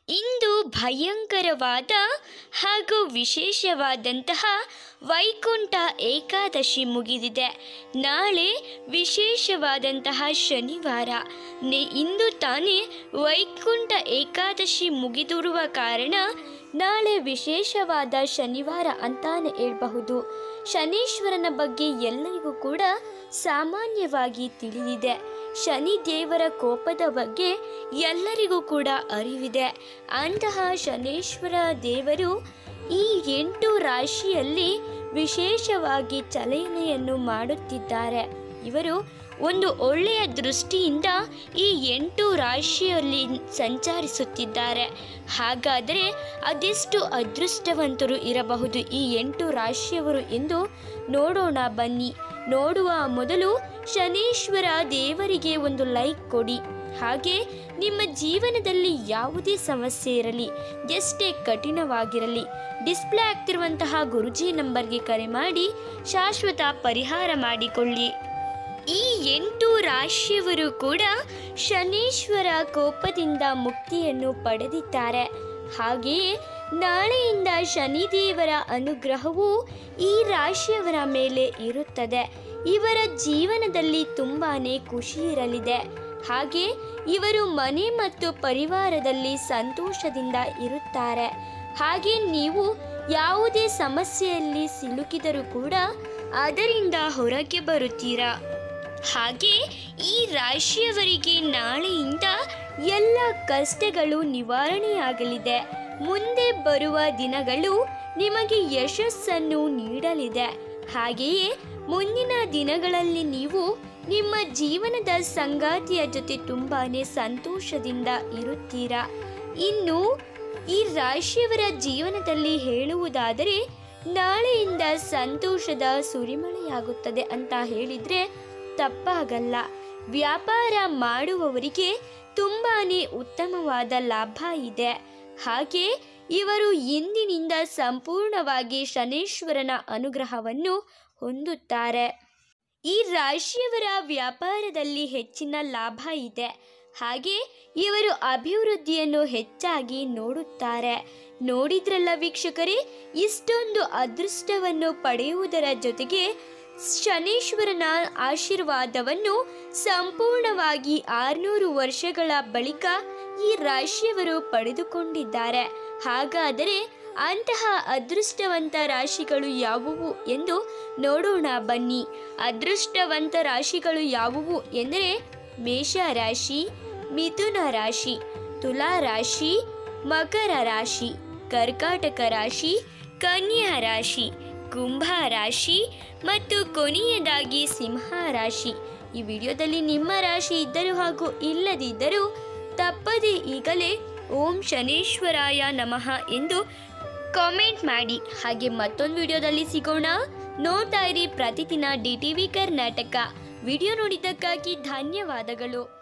ಇಂದು ಭಯಂಕರವಾದ ಹಾಗೂ ವಿಶೇಷವಾದಂತಹ ವೈಕುಂಠ ಏಕಾದಶಿ ಮುಗಿದಿದೆ ನಾಳೆ ವಿಶೇಷವಾದಂತಹ ಶನಿವಾರ ನೆ ಇಂದು ತಾನೇ ವೈಕುಂಠ ಏಕಾದಶಿ ಮುಗಿದಿರುವ ಕಾರಣ ನಾಳೆ ವಿಶೇಷವಾದ ಶನಿವಾರ ಅಂತಾನೆ ಹೇಳ್ಬಹುದು ಶನೀಶ್ವರನ ಬಗ್ಗೆ ಎಲ್ಲರಿಗೂ ಕೂಡ ಸಾಮಾನ್ಯವಾಗಿ ತಿಳಿದಿದೆ ಶನಿ ದೇವರ ಕೋಪದ ಬಗ್ಗೆ ಎಲ್ಲರಿಗೂ ಕೂಡ ಅರಿವಿದೆ ಅಂತಹ ಶನೇಶ್ವರ ದೇವರು ಈ ಎಂಟು ರಾಶಿಯಲ್ಲಿ ವಿಶೇಷವಾಗಿ ಚಲನೆಯನ್ನು ಮಾಡುತ್ತಿದ್ದಾರೆ ಇವರು ಒಂದು ಒಳ್ಳೆಯ ದೃಷ್ಟಿಯಿಂದ ಈ ಎಂಟು ರಾಶಿಯಲ್ಲಿ ಸಂಚರಿಸುತ್ತಿದ್ದಾರೆ ಹಾಗಾದರೆ ಅದೆಷ್ಟು ಅದೃಷ್ಟವಂತರು ಇರಬಹುದು ಈ ಎಂಟು ರಾಶಿಯವರು ಎಂದು ನೋಡೋಣ ಬನ್ನಿ ನೋಡುವ ಮೊದಲು ಶನೀಶ್ವರ ದೇವರಿಗೆ ಒಂದು ಲೈಕ್ ಕೊಡಿ ಹಾಗೆ ನಿಮ್ಮ ಜೀವನದಲ್ಲಿ ಯಾವುದೇ ಸಮಸ್ಯೆ ಇರಲಿ ಎಷ್ಟೇ ಕಠಿಣವಾಗಿರಲಿ ಡಿಸ್ಪ್ಲೇ ಆಗ್ತಿರುವಂತಹ ಗುರುಜಿ ನಂಬರ್ಗೆ ಕರೆ ಮಾಡಿ ಶಾಶ್ವತ ಪರಿಹಾರ ಮಾಡಿಕೊಳ್ಳಿ ಈ ಎಂಟು ರಾಶಿಯವರು ಕೂಡ ಶನೀಶ್ವರ ಕೋಪದಿಂದ ಮುಕ್ತಿಯನ್ನು ಪಡೆದಿದ್ದಾರೆ ಹಾಗೆಯೇ ನಾಳೆಯಿಂದ ಶನಿದೇವರ ಅನುಗ್ರಹವು ಈ ರಾಶಿಯವರ ಮೇಲೆ ಇರುತ್ತದೆ ಇವರ ಜೀವನದಲ್ಲಿ ತುಂಬಾನೇ ಖುಷಿ ಇರಲಿದೆ ಹಾಗೆ ಇವರು ಮನೆ ಮತ್ತು ಪರಿವಾರದಲ್ಲಿ ಸಂತೋಷದಿಂದ ಇರುತ್ತಾರೆ ಹಾಗೆ ನೀವು ಯಾವುದೇ ಸಮಸ್ಯೆಯಲ್ಲಿ ಸಿಲುಕಿದರೂ ಕೂಡ ಅದರಿಂದ ಹೊರಗೆ ಬರುತ್ತೀರಾ ಹಾಗೆ ಈ ರಾಶಿಯವರಿಗೆ ನಾಳೆಯಿಂದ ಎಲ್ಲ ಕಷ್ಟಗಳು ನಿವಾರಣೆಯಾಗಲಿದೆ ಮುಂದೆ ಬರುವ ದಿನಗಳು ನಿಮಗೆ ಯಶಸ್ಸನ್ನು ನೀಡಲಿದೆ ಹಾಗೆಯೇ ಮುಂದಿನ ದಿನಗಳಲ್ಲಿ ನೀವು ನಿಮ್ಮ ಜೀವನದ ಸಂಗಾತಿಯ ಜೊತೆ ತುಂಬಾನೇ ಸಂತೋಷದಿಂದ ಇರುತ್ತೀರಾ ಇನ್ನು ಈ ರಾಶಿಯವರ ಜೀವನದಲ್ಲಿ ಹೇಳುವುದಾದರೆ ನಾಳೆಯಿಂದ ಸಂತೋಷದ ಸುರಿಮಳೆಯಾಗುತ್ತದೆ ಅಂತ ಹೇಳಿದ್ರೆ ತಪ್ಪಾಗಲ್ಲ ವ್ಯಾಪಾರ ಮಾಡುವವರಿಗೆ ತುಂಬಾನೇ ಉತ್ತಮವಾದ ಲಾಭ ಇದೆ ಹಾಗೆ ಇವರು ಇಂದಿನಿಂದ ಸಂಪೂರ್ಣವಾಗಿ ಶನೇಶ್ವರನ ಅನುಗ್ರಹವನ್ನು ಹೊಂದುತ್ತಾರೆ ಈ ರಾಶಿಯವರ ವ್ಯಾಪಾರದಲ್ಲಿ ಹೆಚ್ಚಿನ ಲಾಭ ಇದೆ ಹಾಗೆ ಇವರು ಅಭಿವೃದ್ಧಿಯನ್ನು ಹೆಚ್ಚಾಗಿ ನೋಡುತ್ತಾರೆ ನೋಡಿದ್ರಲ್ಲ ವೀಕ್ಷಕರೇ ಇಷ್ಟೊಂದು ಅದೃಷ್ಟವನ್ನು ಪಡೆಯುವುದರ ಜೊತೆಗೆ ಶನೀಶ್ವರನ ಆಶೀರ್ವಾದವನ್ನು ಸಂಪೂರ್ಣವಾಗಿ ಆರುನೂರು ವರ್ಷಗಳ ಬಳಿಕ ಈ ರಾಶಿಯವರು ಪಡೆದುಕೊಂಡಿದ್ದಾರೆ ಹಾಗಾದರೆ ಅಂತಹ ಅದೃಷ್ಟವಂತ ರಾಶಿಗಳು ಯಾವುವು ಎಂದು ನೋಡೋಣ ಬನ್ನಿ ಅದೃಷ್ಟವಂತ ರಾಶಿಗಳು ಯಾವುವು ಎಂದರೆ ಮೇಷ ರಾಶಿ ಮಿಥುನ ರಾಶಿ ತುಲಾ ರಾಶಿ ಮಕರ ರಾಶಿ ಕರ್ಕಾಟಕ ರಾಶಿ ಕನ್ಯಾ ರಾಶಿ ಕುಂಭ ರಾಶಿ ಮತ್ತು ಕೊನೆಯದಾಗಿ ಸಿಂಹ ರಾಶಿ ಈ ವಿಡಿಯೋದಲ್ಲಿ ನಿಮ್ಮ ರಾಶಿ ಇದ್ದರೂ ಹಾಗೂ ಇಲ್ಲದಿದ್ದರೂ ತಪ್ಪದೆ ಈಗಲೇ ಓಂ ಶನೇಶ್ವರಾಯ ನಮಃ ಎಂದು ಕಾಮೆಂಟ್ ಮಾಡಿ ಹಾಗೆ ಮತ್ತೊಂದು ವಿಡಿಯೋದಲ್ಲಿ ಸಿಗೋಣ ನೋಡ್ತಾ ಇರಿ ಪ್ರತಿದಿನ D T V Karnataka video ನೋಡಿದ್ದಕ್ಕಾಗಿ ಧನ್ಯವಾದಗಳು